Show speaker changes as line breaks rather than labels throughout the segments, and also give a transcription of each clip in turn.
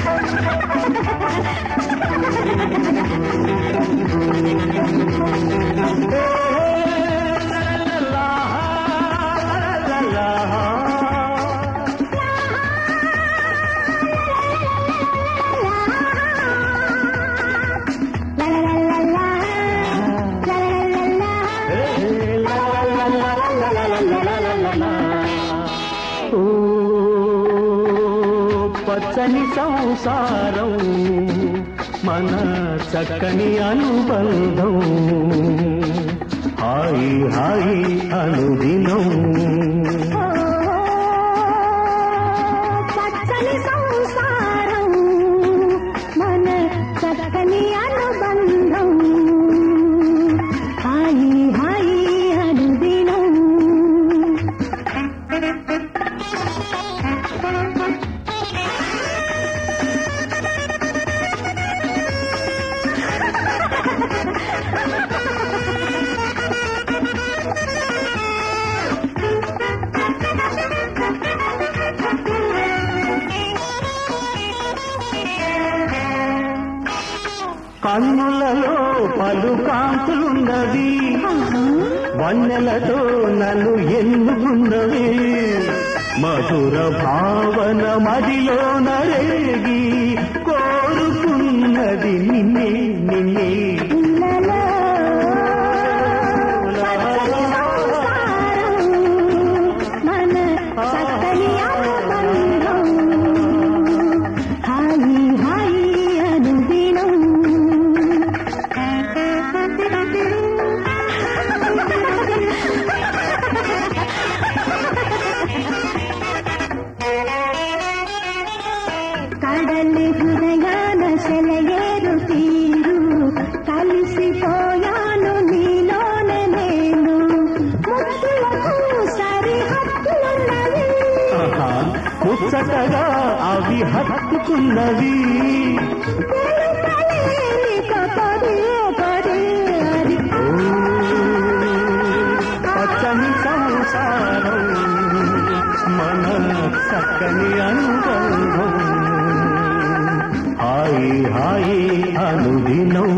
ఓ పచ్చని సంసారం మన చక్కని అనుబంధం హాయి హాయి అనుదినం
పచ్చని సంసారం మన చక్కని అనుబంధం హాయి హాయి అనుదినం
కన్నులలో పలు కాంతులున్నవి వన్నెలతో నన్ను ఎన్నుకున్నవి మధుర భావన మదిలో నరేగి కోరుకున్నది నిన్నే నిన్నే
ఇళ్ళలో పచ్చని సంసారం మన చక్కని అనుబంధం హాయి హాయి అనుదినం కడలి హృదయాన సెలయేరు తీరు కలిసిపోయాను నీలోనే నేను ముద్దులకు సరిహద్దులున్నవి
ఆహా, ముచ్చటగా అవి హత్తుకున్నవి
తెలుపలేనిక పదే పదే అది
ఓ, పచ్చని సంసారం మన చక్కని అనుబంధం హాయి హాయి అనుదినం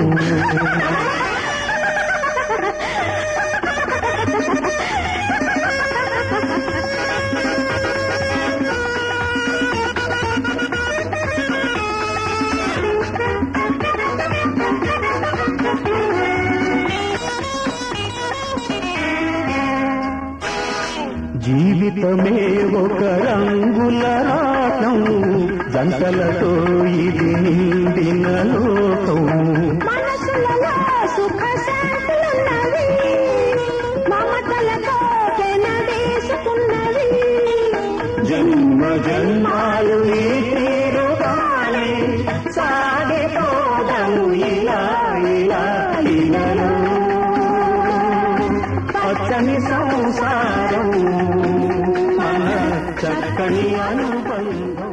జీవితమే ఒక రంగుల రాటం జంటలతో ఇది నిండిన లోకం
మనసులలో సుఖ శాంతులున్నవి మమతలతో పెనవేసుకున్నవి
జన్మ జన్మాలు ఈ తీరుగానే సాగిపోదము ఇలా ఇలా ఇలలో పచ్చని సంసారం మన చక్కని అనుబంధం